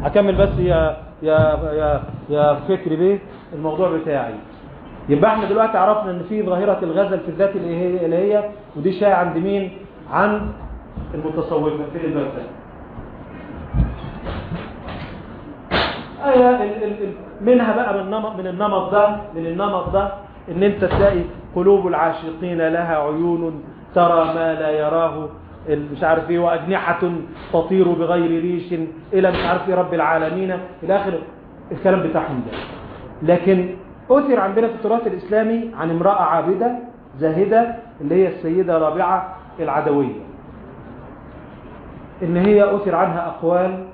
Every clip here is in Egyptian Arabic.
هكمل بس يا يا يا يا فكري بيه الموضوع بتاعي يبقى احنا دلوقتي عرفنا ان في ظاهرة الغزل في الذات الالهية ودي شائعة عند مين عند المتصوفة في الباب ده آية ال- ال- ال- منها بقى من النمط من النمط ده من النمط ده ان انت تلاقي قلوب العاشقين لها عيون ترى ما لا يراه ال- مش عارف ايه واجنحه تطير بغير ريش الى مش عارف ايه رب العالمين الى اخر الكلام بتاعهم ده لكن اثر عندنا في التراث الاسلامي عن امراه عابده زاهده اللي هي السيده رابعه العدويه ان هي اثر عنها اقوال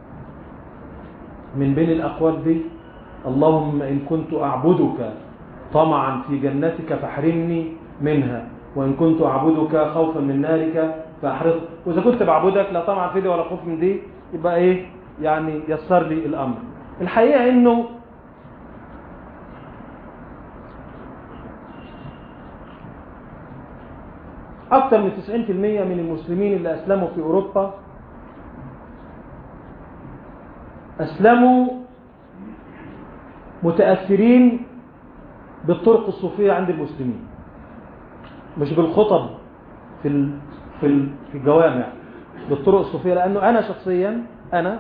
من بين الأقوال دي اللهم إن كنت أعبدك طمعا في جنتك فاحرمني منها وإن كنت أعبدك خوفا من نارك فاحرق وإذا كنت بعبدك لا طمعا في دي ولا خوف من دي يبقى إيه يعني يسر لي الأمر الحقيقة إنه أكثر من 90% من المسلمين اللي أسلموا في أوروبا أسلموا متأثرين بالطرق الصوفية عند المسلمين مش بالخطب في ال... في ال... في الجوامع بالطرق الصوفية لأنه أنا شخصيا أنا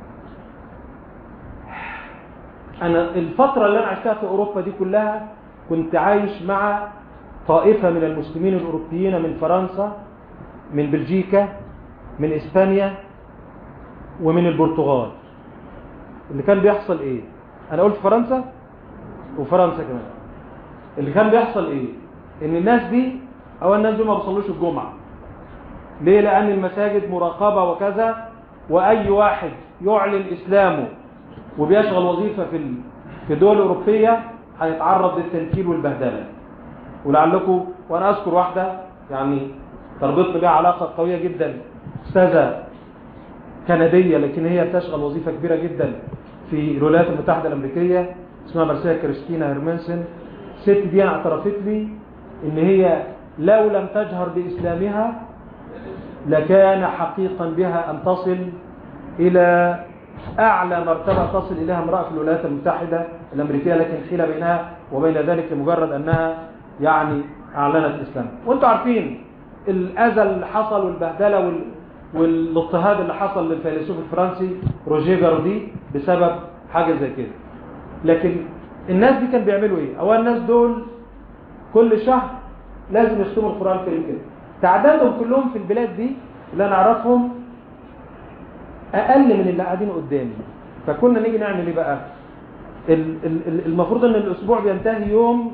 أنا الفترة اللي أنا عشتها في أوروبا دي كلها كنت عايش مع طائفة من المسلمين الأوروبيين من فرنسا من بلجيكا من إسبانيا ومن البرتغال اللي كان بيحصل ايه انا قلت فرنسا وفرنسا كمان اللي كان بيحصل ايه ان الناس دي او الناس دول ما بيصلوش الجمعه ليه لان المساجد مراقبه وكذا واي واحد يعلن اسلامه وبيشغل وظيفه في ال- في الدول الاوروبيه هيتعرض للتنكيل والبهدله ولعلكم وانا اذكر واحده يعني تربطني بها علاقه قويه جدا استاذه كندية لكن هي تشغل وظيفة كبيرة جدا في الولايات المتحدة الأمريكية اسمها مرسيا كريستينا هيرمنسن الست دي اعترفت لي ان هي لو لم تجهر بإسلامها لكان حقيقا بها أن تصل إلى أعلى مرتبة تصل إليها امرأة في الولايات المتحدة الأمريكية لكن حيل بينها وبين ذلك لمجرد أنها يعني أعلنت إسلام وأنتم عارفين الأذى اللي حصل والبهدلة وال... والاضطهاد اللي حصل للفيلسوف الفرنسي روجيه جاردي بسبب حاجة زي كده لكن الناس دي كان بيعملوا ايه اولا الناس دول كل شهر لازم يختموا القرآن الكريم كده تعدادهم كلهم في البلاد دي اللي انا اعرفهم اقل من اللي قاعدين قدامي فكنا نيجي نعمل ايه بقى ال- ال- ال- المفروض ان الاسبوع بينتهي يوم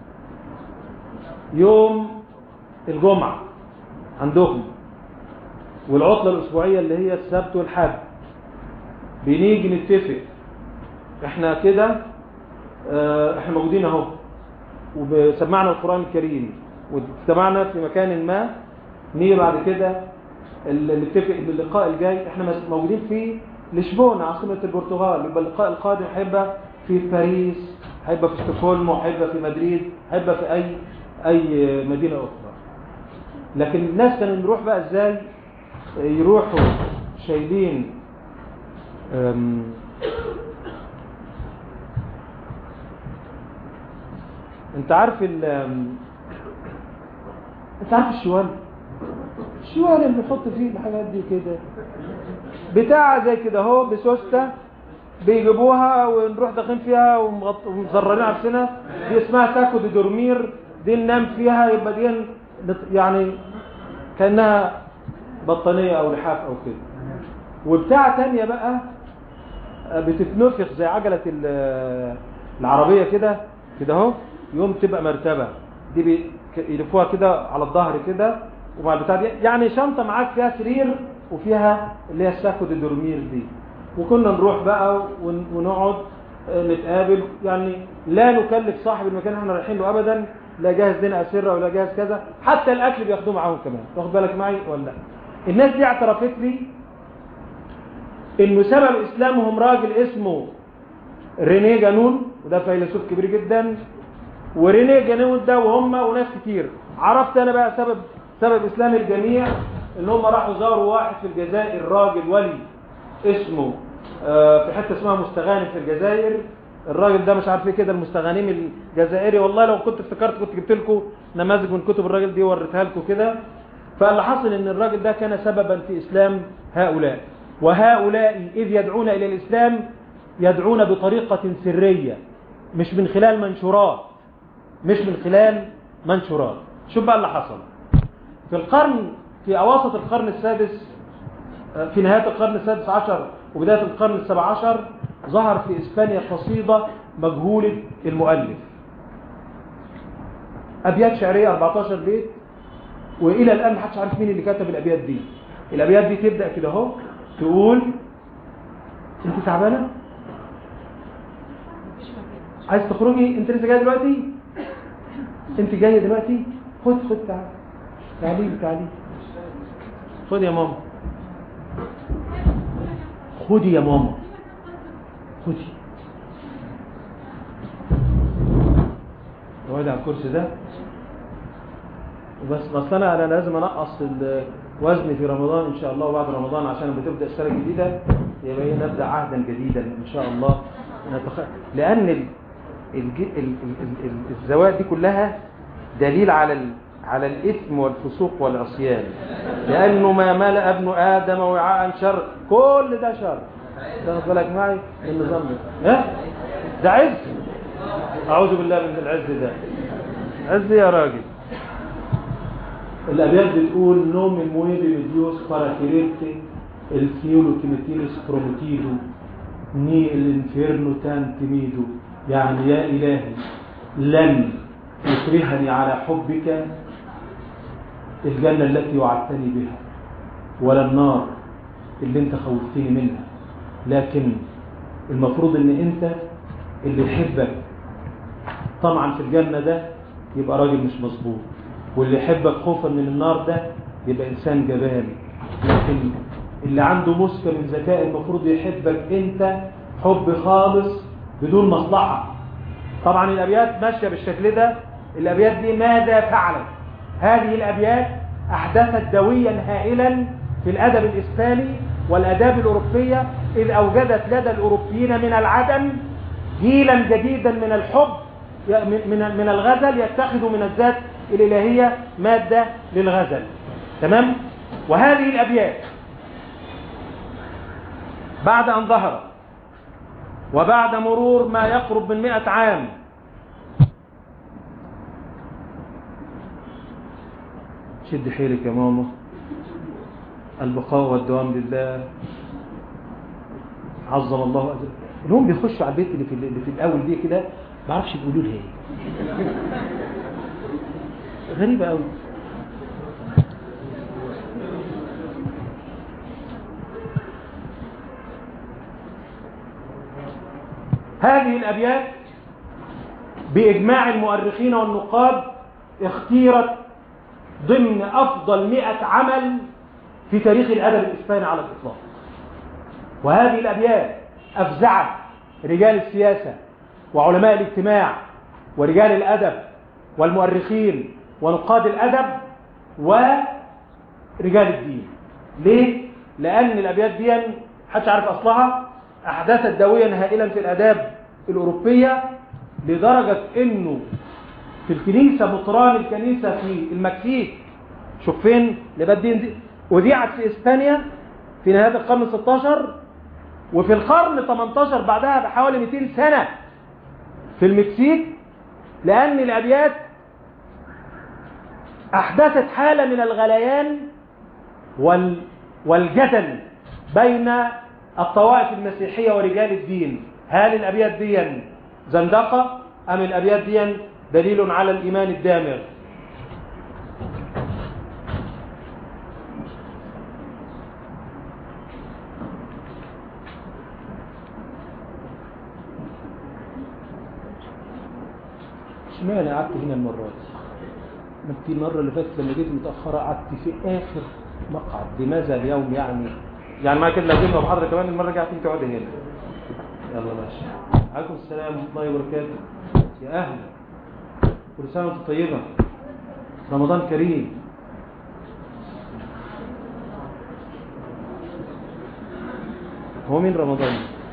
يوم الجمعة عندهم والعطلة الأسبوعية اللي هي السبت والحد بنيجي نتفق احنا كده اه، احنا موجودين اهو وسمعنا القرآن الكريم واجتمعنا في مكان ما نيجي بعد كده ال- نتفق باللقاء الجاي احنا مس- موجودين في لشبون عاصمة البرتغال يبقى اللقاء القادم هيبقى في باريس هيبقى في ستوكهولم وهيبقى في مدريد هيبقى في اي اي مدينة اخرى لكن الناس كانوا نروح بقى ازاي يروحوا شايلين أم، انت عارف ال أم، انت عارف الشوال الشوال اللي بنحط فيه الحاجات دي كده بتاع زي كده اهو بسوسته بيجيبوها ونروح داخلين فيها ومغط- ومزررين نفسنا دي اسمها تاكو دي دورمير دي ننام فيها يبقى دي نت- يعني كانها بطانيه او لحاف او كده وبتاع تانية بقى آه، بتتنفخ زي عجلة ال- العربية كده كده اهو يوم تبقى مرتبة دي بي- ك- يلفوها كده على الظهر كده ومع البتاع دي يعني شنطة معاك فيها سرير وفيها اللي هي الساكو دي دورمير دي وكنا نروح بقى ون- ونقعد آه، نتقابل يعني لا نكلف صاحب المكان اللي احنا رايحين له ابدا لا جاهز لنا اسره ولا جاهز كذا حتى الاكل بياخدوه معاهم كمان واخد بالك معي ولا لا الناس دي اعترفت لي انه سبب اسلامهم راجل اسمه رينيه جانون وده فيلسوف كبير جدا ورينيه جانون ده وهم وناس كتير عرفت انا بقى سبب سبب اسلام الجميع ان هم راحوا زاروا واحد في الجزائر راجل ولي اسمه آه، في حته اسمها مستغانم في الجزائر الراجل ده مش عارف ايه كده المستغانم الجزائري والله لو كنت افتكرت كنت جبت لكم نماذج من كتب الراجل دي ووريتها لكم كده فاللي حصل ان الراجل ده كان سببا في اسلام هؤلاء وهؤلاء اذ يدعون الى الاسلام يدعون بطريقه سريه مش من خلال منشورات مش من خلال منشورات شوف بقى اللي حصل في القرن في اواسط القرن السادس في نهاية القرن السادس عشر وبداية القرن السابع عشر ظهر في إسبانيا قصيدة مجهولة المؤلف أبيات شعرية 14 بيت وإلى الآن محدش عارف مين اللي كتب الأبيات دي الأبيات دي تبدأ كده اهو تقول أنت تعبانة؟ عايز تخرجي أنت لسه جاية دلوقتي؟ أنت جاية دلوقتي؟ خد خد تعالي تعالي تعالي خد يا ماما خدي يا ماما خدي اقعدي على الكرسي ده وبس بس انا انا لازم انقص الوزن في رمضان ان شاء الله وبعد رمضان عشان لما تبدا السنه الجديده يبقى إيه نبدا عهدا جديدا ان شاء الله نتخ... لان ال... الج... ال... ال... ال... ال- الزواج دي كلها دليل على ال... على الاثم والفسوق والعصيان لانه ما ملأ ابن ادم وعاء شر كل ده شر تاخد بالك معي من النظام ده ها ده عز اعوذ بالله من العز ده عز يا راجل الابيات بتقول no me mueve mi Dios para quererte el cielo que me tienes prometido ni el infierno tan temido يعني يا إلهي لن يكرهني على حبك الجنة التي وعدتني بها ولا النار اللي انت خوفتني منها لكن المفروض ان انت اللي يحبك طمعا في الجنة ده يبقى راجل مش مظبوط واللي يحبك خوفا من النار ده يبقى انسان جبان لكن اللي عنده مسكة من ذكاء المفروض يحبك انت حب خالص بدون مصلحة طبعا الابيات ماشية بالشكل ده الابيات دي ماذا فعلت هذه الابيات احدثت دويا هائلا في الادب الاسباني والاداب الاوروبية اذ اوجدت لدى الاوروبيين من العدم جيلا جديدا من الحب من من الغزل يتخذ من الذات الإلهية مادة للغزل تمام وهذه الأبيات بعد أن ظهرت وبعد مرور ما يقرب من مئة عام شد حيلك يا ماما البقاء والدوام لله عظم الله أجل الهم بيخشوا على البيت اللي في, اللي في الأول دي كده ما اعرفش بيقولوا لها ايه غريبة قوي هذه الأبيات بإجماع المؤرخين والنقاد اختيرت ضمن أفضل مئة عمل في تاريخ الأدب الإسباني على الإطلاق وهذه الأبيات أفزعت رجال السياسة وعلماء الاجتماع ورجال الأدب والمؤرخين ونقاد الأدب ورجال الدين ليه؟ لأن الأبيات دي محدش عارف أصلها أحدثت دويا هائلا في الأداب الأوروبية لدرجة أنه في الكنيسة مطران الكنيسة في المكسيك شوف فين الأبيات دي أذيعت في إسبانيا في نهاية القرن 16 وفي القرن 18 بعدها بحوالي 200 سنة في المكسيك لأن الأبيات أحدثت حالة من الغليان وال والجدل بين الطوائف المسيحية ورجال الدين هل الأبيات دي زندقة أم الأبيات دي دليل على الإيمان الدامغ اشمعنى قعدت هنا المرة دي ما انت المرة اللي فاتت لما جيت متأخرة قعدت في آخر مقعد لماذا اليوم يعني يعني ما كده لو جبنا محاضرة كمان المرة الجاية هتيجي تقعدي هنا يلا ماشي عليكم السلام ورحمة الله وبركاته يا أهلا كل سنة وانتم طيبة رمضان كريم هو مين رمضان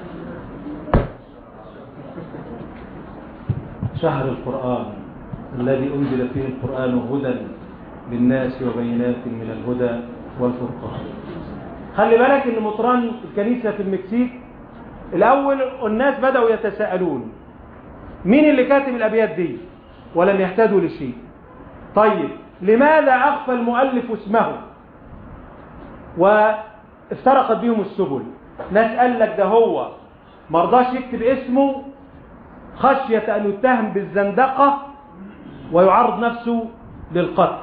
شهر القرآن الذي أنزل فيه القرآن هدى للناس وبينات من الهدى والفرقان خلي بالك ان مطران الكنيسة في المكسيك الاول الناس بدأوا يتساءلون مين اللي كاتب الابيات دي ولم يهتدوا لشيء طيب لماذا اخفى المؤلف اسمه وافترقت بهم السبل ناس قال لك ده هو مرضاش يكتب اسمه خشية ان يتهم بالزندقة ويعرض نفسه للقتل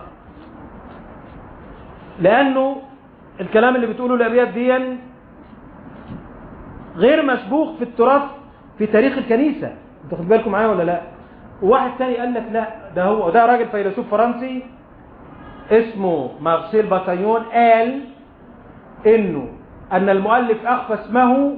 لانه الكلام اللي بتقوله الابيات دي غير مسبوق في التراث في تاريخ الكنيسة انتوا خد بالكم معايا ولا لا وواحد تاني قال لك لا ده هو ده راجل فيلسوف فرنسي اسمه مارسيل باتايون قال انه ان المؤلف اخفى اسمه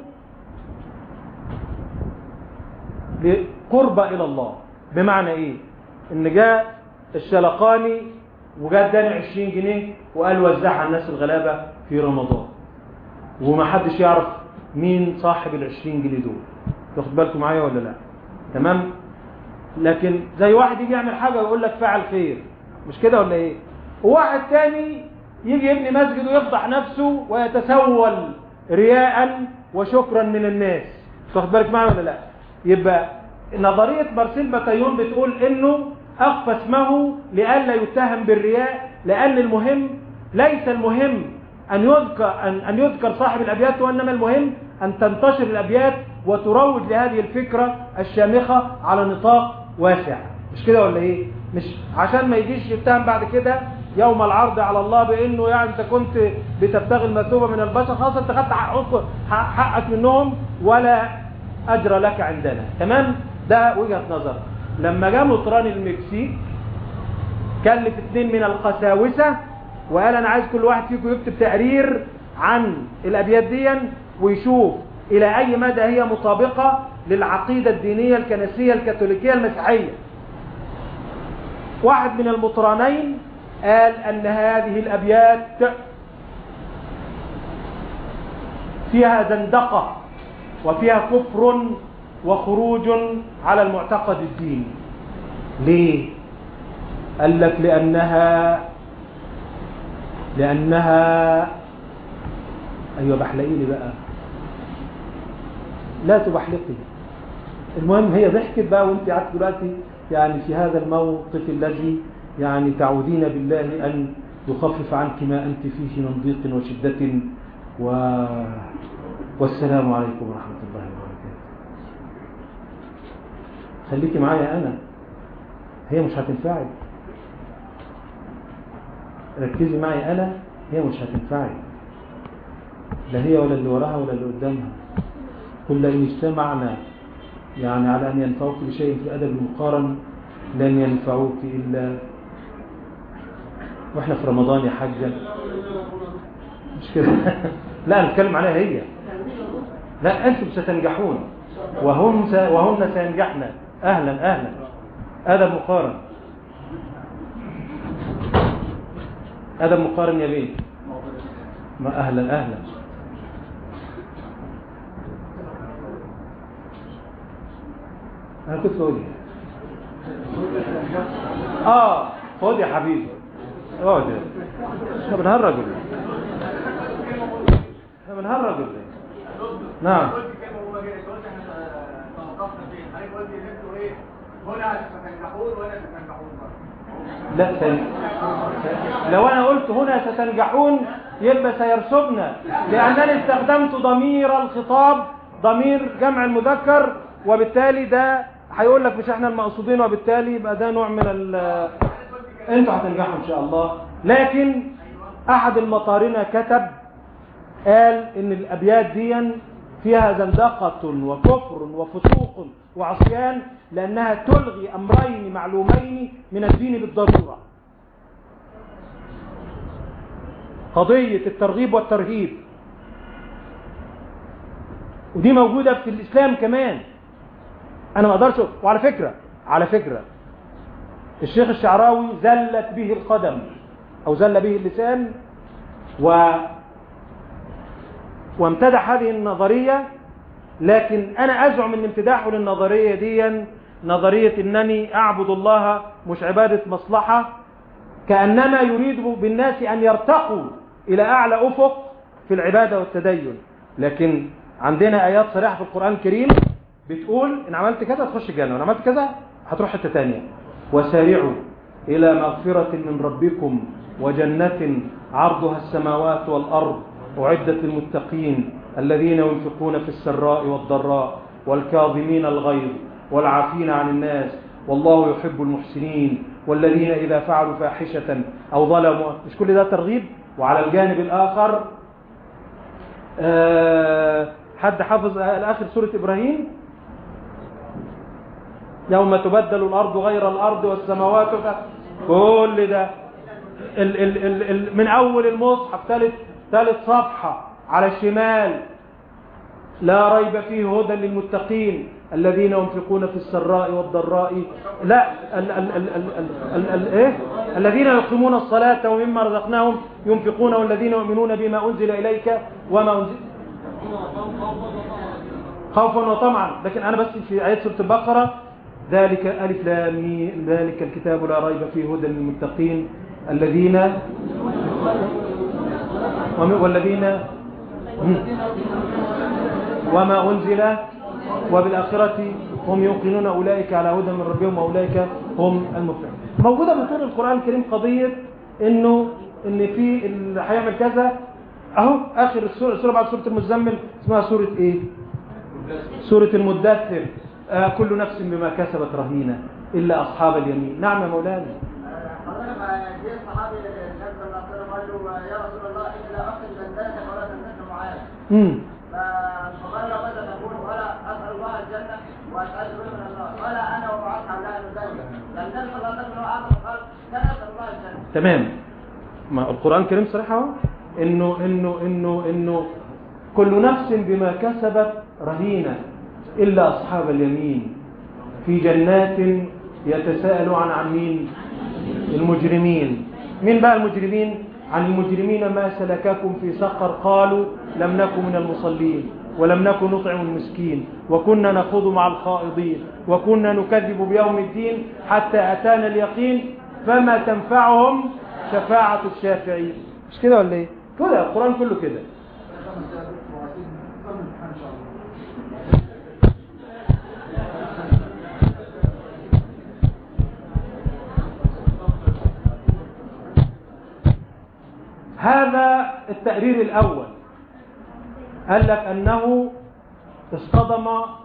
بقربة الى الله بمعنى ايه ان جاء الشلقاني وجاء اداني 20 جنيه وقال وزعها على الناس الغلابة في رمضان وما حدش يعرف مين صاحب ال 20 جنيه دول تاخد بالكم معايا ولا لا تمام لكن زي واحد يجي يعمل حاجة ويقول لك فعل خير مش كده ولا ايه وواحد تاني يجي يبني مسجد ويفضح نفسه ويتسول رياء وشكرا من الناس تاخد بالك معايا ولا لا يبقى نظرية مارسيل باتايون بتقول انه اخفى اسمه لئلا يتهم بالرياء لان المهم ليس المهم أن يذكر, أن, أن يذكر صاحب الأبيات وإنما المهم أن تنتشر الأبيات وتروج لهذه الفكرة الشامخة على نطاق واسع مش كده ولا إيه مش عشان ما يجيش يتهم بعد كده يوم العرض على الله بأنه يعني أنت كنت بتبتغي المثوبة من البشر خلاص أنت خدت حقك, حقك منهم ولا أجر لك عندنا تمام ده وجهة نظر لما جاء مطران المكسيك كلف اثنين من القساوسة وقال انا عايز كل واحد فيكم يكتب تقرير عن الابيات دي ويشوف الى اي مدى هي مطابقة للعقيدة الدينية الكنسية الكاثوليكية المسيحية واحد من المطرانين قال ان هذه الابيات فيها زندقة وفيها كفر وخروج على المعتقد الديني ليه قال لك لانها لأنها أيوة بحلقي لي بقى لا تبحلقي المهم هي ضحكت بقى وانت قعدت دلوقتي يعني في هذا الموقف الذي يعني تعودين بالله أن يخفف عنك ما أنت فيه من ضيق وشدة و... والسلام عليكم ورحمة الله وبركاته خليكي معايا أنا هي مش هتنفعك ركزي معي أنا هي مش هتنفعي لا هي ولا اللي وراها ولا اللي قدامها كل إن اجتمعنا يعني على أن ينفعوك بشيء في أدب المقارن لن ينفعوك إلا وإحنا في رمضان يا حاجة مش كده لا نتكلم عليها هي لا أنتم ستنجحون وهم س... وهن سينجحن أهلا أهلا أدب مقارن أدب مقارن يا بيه ما أهلا أهلا أنا كنت بقول آه خد يا حبيبي اقعد احنا بنهرج احنا بنهرج نعم لا سن... لو انا قلت هنا ستنجحون يبقى سيرسبنا لانني استخدمت ضمير الخطاب ضمير جمع المذكر وبالتالي ده هيقول لك مش احنا المقصودين وبالتالي يبقى ده نوع من ال انتوا هتنجحوا ان شاء الله لكن احد المطارنة كتب قال ان الابيات دي فيها زندقة وكفر وفسوق وعصيان لأنها تلغي أمرين معلومين من الدين بالضرورة قضية الترغيب والترهيب ودي موجودة في الإسلام كمان أنا ما أقدرش وعلى فكرة على فكرة الشيخ الشعراوي زلت به القدم أو زل به اللسان و وامتدح هذه النظرية لكن أنا أزعم أن امتداحه للنظرية دي نظرية أنني أعبد الله مش عبادة مصلحة كأنما يريد بالناس أن يرتقوا إلى أعلى أفق في العبادة والتدين لكن عندنا آيات صريحة في القرآن الكريم بتقول إن عملت كذا تخش الجنة وإن عملت كذا هتروح حتة تانية وسارعوا إلى مغفرة من ربكم وجنة عرضها السماوات والأرض أعدت للمتقين الذين ينفقون في السراء والضراء والكاظمين الغيظ والعافين عن الناس والله يحب المحسنين والذين إذا فعلوا فاحشة أو ظلموا مش كل ده ترغيب وعلى الجانب الآخر أه حد حافظ الآخر سورة إبراهيم يوم تبدل الأرض غير الأرض والسماوات كل ده ال ال ال ال من أول المصحف ثالث ثالث صفحة على الشمال لا ريب فيه هدى للمتقين الذين ينفقون في السراء والضراء لا ال ال ال ال ال ال ايه الذين يقيمون الصلاة ومما رزقناهم ينفقون والذين يؤمنون بما أنزل إليك وما أنزل خوفا وطمعا لكن أنا بس في آيات سورة البقرة ذلك ألف لام ذلك الكتاب لا ريب فيه هدى للمتقين الذين والذين وما أنزل وبالآخرة هم يوقنون أولئك على هدى من ربهم وأولئك هم المفلحون موجودة من طول القرآن الكريم قضية إنه إن في اللي هيعمل كذا أهو آخر السورة, السورة بعد سورة المزمل اسمها سورة إيه؟ سورة المدثر آه كل نفس بما كسبت رهينة إلا أصحاب اليمين نعم يا مولانا امم فقال له ماذا تقول قال اسال الله الجنه واسال من النار قال انا ومعاذ لا نزل النبي صلى الله عليه وسلم اعظم قال كان اسال الله الجنه تمام ما القرآن الكريم صريح اهو انه انه انه انه كل نفس بما كسبت رهينة الا اصحاب اليمين في جنات يتساءلون عن مين المجرمين مين بقى المجرمين عن المجرمين ما سلككم في سقر قالوا لم نكن من المصلين ولم نكن نطعم المسكين وكنا نخوض مع الخائضين وكنا نكذب بيوم الدين حتى أتانا اليقين فما تنفعهم شفاعة الشافعين مش كده ولا ايه كده القرآن كله كده هذا التقرير الأول قال لك أنه اصطدم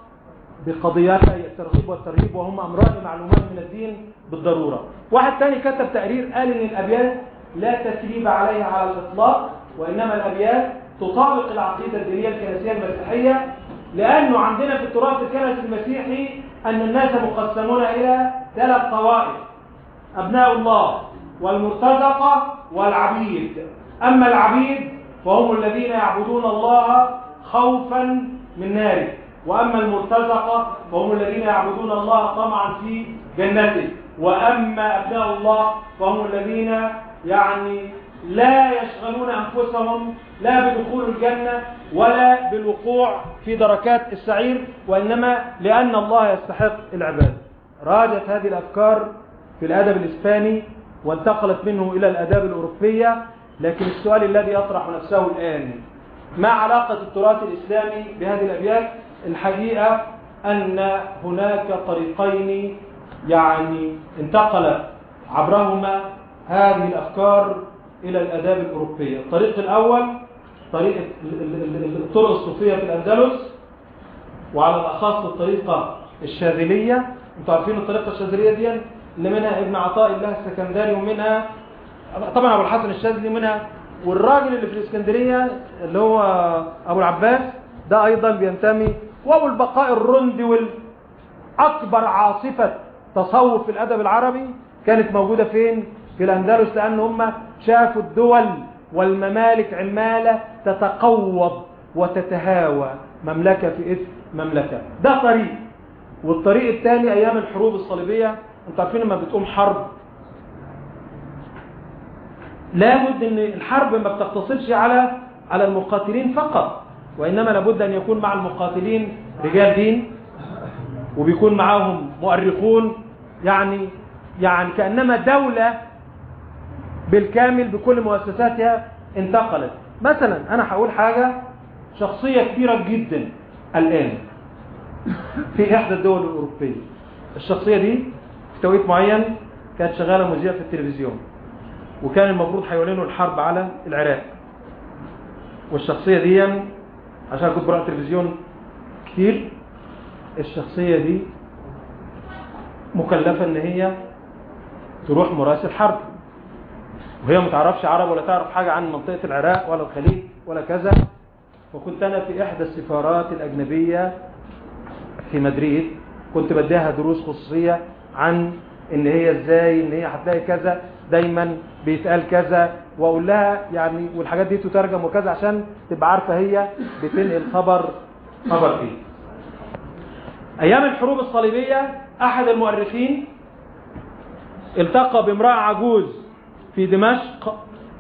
بقضيتي الترغيب والترهيب وهما أمران معلومات من الدين بالضرورة واحد تاني كتب تقرير قال أن الأبيات لا تسريب عليها على الإطلاق وإنما الأبيات تطابق العقيدة الدينية الكنسية المسيحية لأنه عندنا في التراث الكنسي المسيحي أن الناس مقسمون إلى ثلاث طوائف أبناء الله والمرتزقة والعبيد أما العبيد فهم الذين يعبدون الله خوفا من ناره وأما المرتزقة فهم الذين يعبدون الله طمعا في جنته وأما أبناء الله فهم الذين يعني لا يشغلون أنفسهم لا بدخول الجنة ولا بالوقوع في دركات السعير وإنما لأن الله يستحق العبادة راجت هذه الأفكار في الأدب الإسباني وانتقلت منه إلى الأداب الأوروبية لكن السؤال الذي يطرح نفسه الآن ما علاقة التراث الإسلامي بهذه الأبيات الحقيقة أن هناك طريقين يعني انتقل عبرهما هذه الأفكار إلى الأداب الأوروبية الطريق الأول طريقة الطرق الصوفية في الأندلس وعلى الأخص الطريقة الشاذلية انتوا عارفين الطريقة الشاذلية دي اللي منها ابن عطاء الله السكندري ومنها طبعا أبو الحسن الشاذلي منها والراجل اللي في الإسكندرية اللي هو أبو العباس ده أيضا بينتمي وأبو البقاء الرندي والأكبر عاصفة تصوف في الأدب العربي كانت موجودة فين؟ في الأندلس لأن هم شافوا الدول والممالك عمالة تتقوض وتتهاوى مملكة في إثم مملكة ده طريق والطريق الثاني أيام الحروب الصليبية انتوا عارفين لما بتقوم حرب لابد ان الحرب ما بتقتصرش على على المقاتلين فقط وإنما لابد أن يكون مع المقاتلين رجال دين وبيكون معاهم مؤرخون يعني يعني كأنما دولة بالكامل بكل مؤسساتها انتقلت مثلا أنا هقول حاجة شخصية كبيرة جدا الآن في إحدى الدول الأوروبية الشخصية دي في توقيت معين كانت شغالة مذيعة في التلفزيون وكان المفروض هيعلنوا الحرب على العراق والشخصية دي عشان كنت بروح التلفزيون كتير الشخصية دي مكلفة ان هي تروح مراسل حرب وهي ما تعرفش عرب ولا تعرف حاجة عن منطقة العراق ولا الخليج ولا كذا وكنت انا في احدى السفارات الاجنبية في مدريد كنت بديها دروس خصوصية عن ان هي ازاي ان هي هتلاقي كذا دايما بيتقال كذا واقول لها يعني والحاجات دي تترجم وكذا عشان تبقى عارفه هي بتنقل خبر خبر ايه ايام الحروب الصليبيه احد المؤرخين التقى بامراه عجوز في دمشق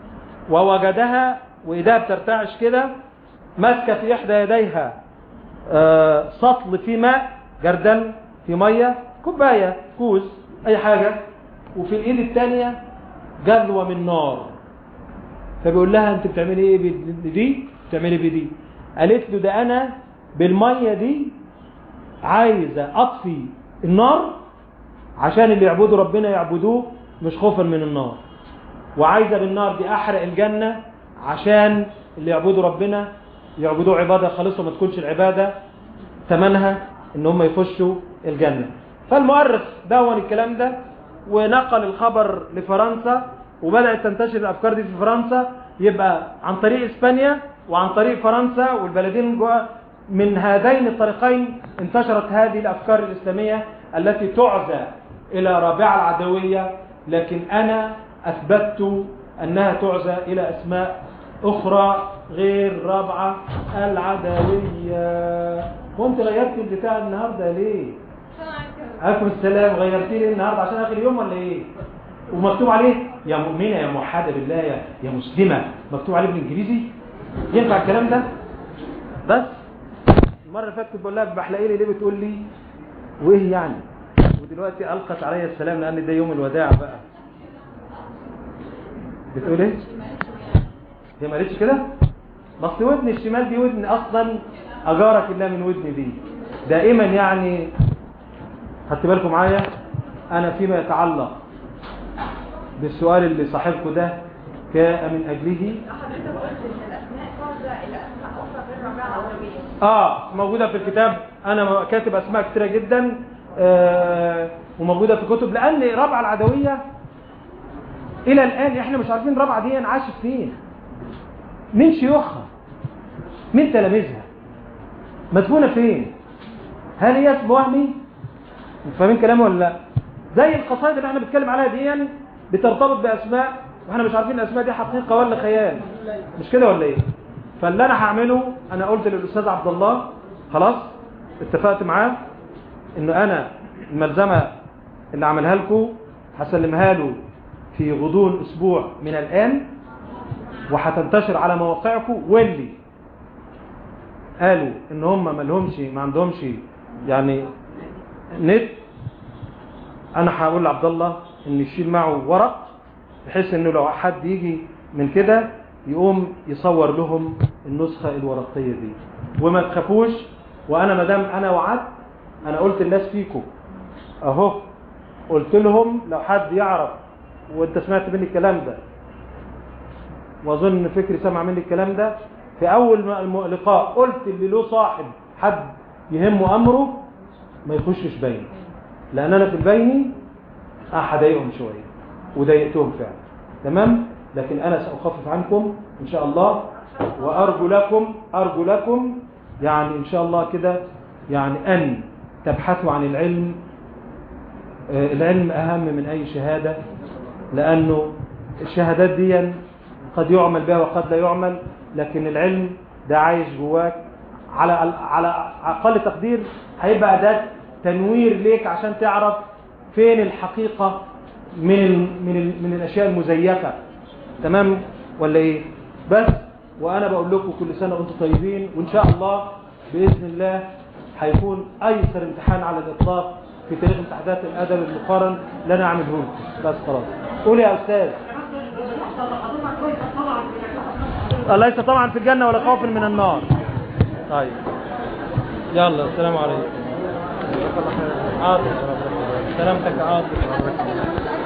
ووجدها وايديها بترتعش كده ماسكه في احدى يديها آه، سطل في ماء جردل في ميه كوبايه كوز اي حاجه وفي الايد الثانيه جلوه من نار فبيقول لها انت بتعملي ايه بدي بتعملي بدي قالت له ده انا بالميه دي عايزه اطفي النار عشان اللي يعبدوا ربنا يعبدوه مش خوفا من النار وعايزه بالنار دي احرق الجنه عشان اللي يعبدوا ربنا يعبدوه عباده خالصه ما تكونش العباده ثمنها ان هم يخشوا الجنه فالمؤرخ دون الكلام ده ونقل الخبر لفرنسا وبدأت تنتشر الأفكار دي في فرنسا يبقى عن طريق إسبانيا وعن طريق فرنسا والبلدين جوا من هذين الطريقين انتشرت هذه الأفكار الإسلامية التي تعزى إلى رابعة العدوية لكن أنا أثبتت أنها تعزى إلى أسماء أخرى غير رابعة العدوية وانت غيرت البتاع النهاردة ليه؟ عليكم السلام غيرتي لي النهارده عشان اخر يوم ولا ايه ومكتوب عليه يا مؤمنه يا موحده بالله يا, يا مسلمه مكتوب عليه بالانجليزي ينفع الكلام ده بس المره اللي فاتت كنت بقول لها بحلقي لي ليه بتقول لي وايه يعني ودلوقتي القت عليا السلام لان ده يوم الوداع بقى بتقول ايه هي ما قالتش كده بس ودني الشمال دي ودن اصلا اجارك الله من ودني دي دائما يعني خدت بالكم معايا انا فيما يتعلق بالسؤال اللي صاحبكم ده جاء من اجله حضرتك قلت ان الاسماء ترجع الى اسماء اخرى غير رابعه عربيه اه موجوده في الكتاب انا كاتب اسماء كتيره جدا آه وموجوده في كتب لان رابعه العدويه الى الان احنا مش عارفين رابعه دي عاشت فين مين شيوخها مين تلاميذها مدفونه فين هل هي اسم وهمي فاهمين كلامي ولا لا زي القصائد اللي احنا بنتكلم عليها دي بترتبط باسماء واحنا مش عارفين الاسماء دي حقيقه ولا خيال مش كده ولا ايه فاللي انا هعمله انا قلت للاستاذ عبد الله خلاص اتفقت معاه ان انا الملزمه اللي عملها لكم هسلمها له في غضون اسبوع من الان وهتنتشر على مواقعكم واللي قالوا ان هم ما لهمش ما عندهمش يعني نت انا هقول لعبد الله ان يشيل معه ورق بحيث انه لو حد يجي من كده يقوم يصور لهم النسخة الورقية دي وما تخافوش وانا مدام انا وعدت انا قلت الناس فيكم اهو قلت لهم لو حد يعرف وانت سمعت مني الكلام ده واظن فكري سمع مني الكلام ده في اول الم- لقاء قلت اللي له صاحب حد يهمه امره ما يخشش بيني لان انا في البيني هضايقهم شويه وضايقتهم فعلا تمام لكن انا ساخفف عنكم ان شاء الله وارجو لكم ارجو لكم يعني ان شاء الله كده يعني ان تبحثوا عن العلم آه، العلم اهم من اي شهاده لانه الشهادات دي قد يعمل بها وقد لا يعمل لكن العلم ده عايش جواك على على اقل تقدير هيبقى اداه تنوير ليك عشان تعرف فين الحقيقه من ال من ال من الاشياء المزيفه تمام ولا ايه بس وانا بقول لكم كل سنه وانتم طيبين وان شاء الله باذن الله هيكون ايسر امتحان على الاطلاق في تاريخ امتحانات الادب المقارن اللي انا عامله لكم بس خلاص قول يا استاذ ليس طبعا في الجنه ولا خوف من النار طيب يلا السلام عليكم عاطف سلامتك يا عاطف